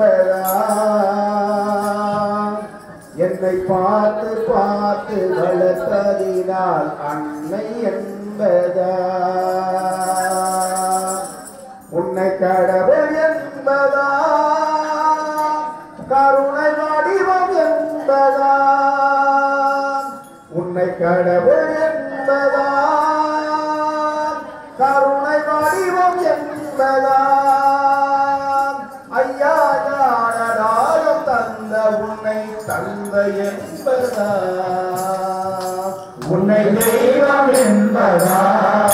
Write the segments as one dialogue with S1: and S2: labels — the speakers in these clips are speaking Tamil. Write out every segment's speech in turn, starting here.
S1: என்பதா என்னை பார்த்து பார்த்து வளர்த்ததினால் அன்னை என்பதா உன்னை கடவுள் என்பதா கருணை வடிவம் என்பதா உன்னை கடவுள் என்பதா கருணை வடிவம் என்பதா ஐயா ஞானதாயம் தந்த உன்னை தந்தை என்பதா உன்னை தெய்வம் என்பதா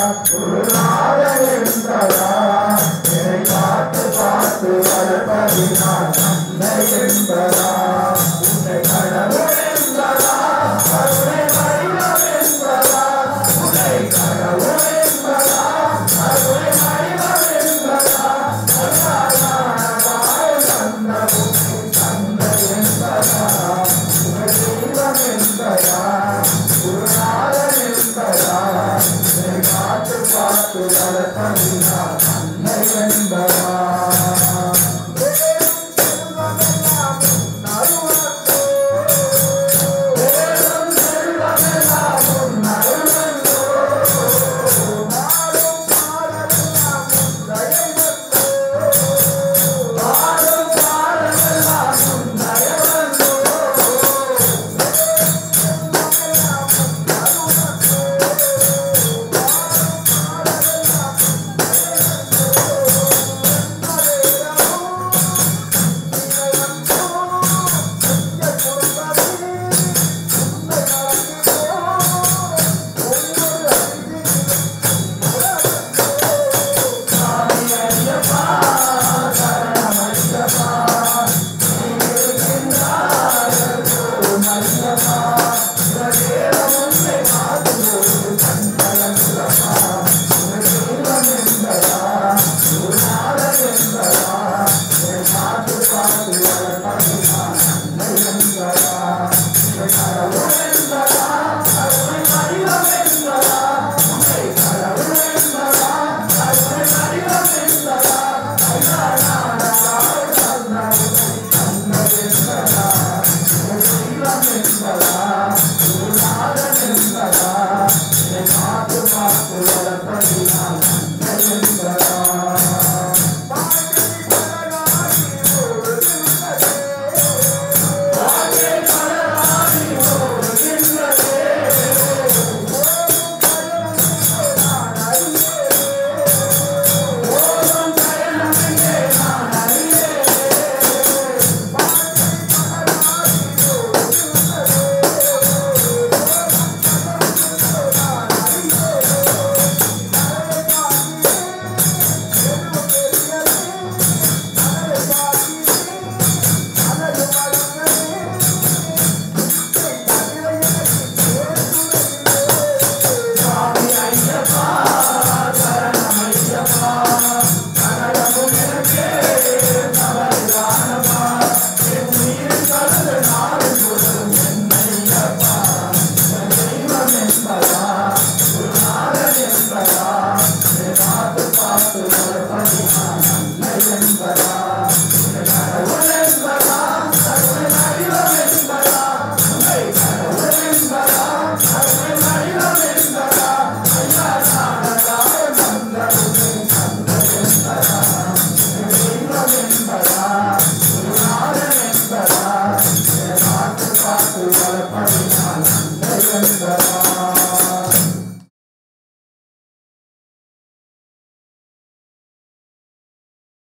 S1: குருநாதன் என்பதா என்னை பார்த்து பார்த்து வளர்ப்பதினால் தந்தை என்பதா உன்னை கடவுள் என்பதா கருணை வடிவம் என்பதா உன்னை கடவுள் என்பதா கருணை வடிவம் என்பதா ஐயா ஞானதாயம் தந்த உன்னை தந்தை என்பதா உன்னை தெய்வம் என்பதா குருநாதன் என்பதா என்னை பார்த்து பார்த்து வளர்ப்பதினால் அன்னை என்பதா என்பதா